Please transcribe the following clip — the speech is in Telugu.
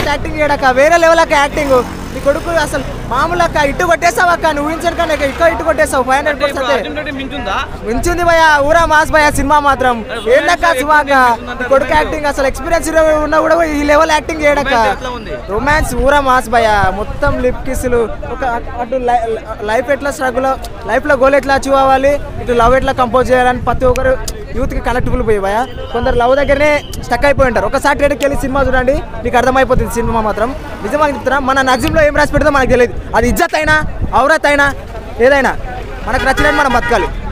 యాక్టింగ్ చేయడక్క వేరే లెవెల్ అక్క యాక్టింగ్ నీ కొడుకు అసలు మామూలు అక్క ఇటు కొట్టేసావు అక్క నువ్వు ఊహించను కానీ ఎక్కువ ఇటు కొట్టేసావు ఫైవ్ హండ్రెడ్ ఇప్పుడు పర్సెంట్ అర్జున్ రెడ్డి మించుందా మించుంది భయ ఊరా మాస్ భయ సినిమా మాత్రం ఏందక్క సుమాక నీ కొడుకు యాక్టింగ్ అసలు ఎక్స్పీరియన్స్ ఉన్నా కూడా ఈ లెవెల్ యాక్టింగ్ చేయడక్క Romance ఎట్లా ఉంది? రొమాన్స్ ఊరా మాస్ భయ మొత్తం లిప్ కిస్సులు ఒక అటు లైఫ్ ఎట్లా స్ట్రగుల్ లైఫ్ లో గోల్ ఎట్లా అచీవ్ అవ్వాలి ఇటు లవ్ ఎట్లా కంపోజ్ చేయాలని ప్రతి ఒక్కరు యూత్ కి కనెక్టబుల్ పోయి భయ కొందరు లవ్ దగ్గరనే స్టక్ అయిపోయి ఉంటారు ఒకసారి థియేటర్కి వెళ్ళి సినిమా చూడండి మీకు అర్థమైపోతుంది సినిమా మాత్రం నిజంగా చెప్తున్నా మన నజీంలో ఏం రాసి పెడితే మనకు తెలియదు అది ఇజ్జత్ అయినా ఔరత్ అయినా ఏదైనా మనకు నచ్చినట్టు మనం బతకాలి